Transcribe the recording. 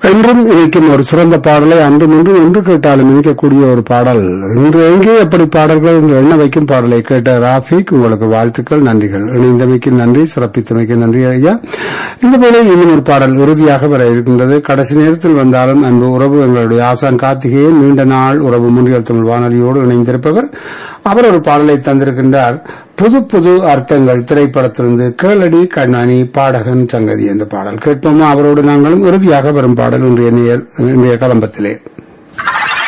என்றும் இணைக்கும் ஒரு சிறந்த பாடலை அன்றும் இன்றும் என்று கேட்டாலும் இணைக்கக்கூடிய ஒரு பாடல் இன்று எங்கே எப்படி பாடல்கள் என்று எண்ண வைக்கும் பாடலை கேட்ட ராஃபிக் உங்களுக்கு வாழ்த்துக்கள் நன்றிகள் இணைந்தமைக்கு நன்றி சிறப்பித்தமைக்கு நன்றி ஐயா இந்த போல இன்னும் ஒரு பாடல் இறுதியாக வர இருக்கின்றது கடைசி நேரத்தில் வந்தாலும் அன்பு உறவு எங்களுடைய ஆசான் கார்த்திகேயன் நீண்ட நாள் உறவு முன்னியல் தமிழ் வானொலியோடு இணைந்திருப்பவர் அவர் ஒரு பாடலை தந்திருக்கின்றார் புது புது அர்த்தங்கள் திரைப்படத்திலிருந்து கேளடி கண்ணாணி பாடகன் சங்கதி என்ற பாடல் கேட்போமா அவரோடு நாங்களும் இறுதியாக வரும் பாடல் இன்றைய நேயர்- இன்றைய கலம்பத்திலே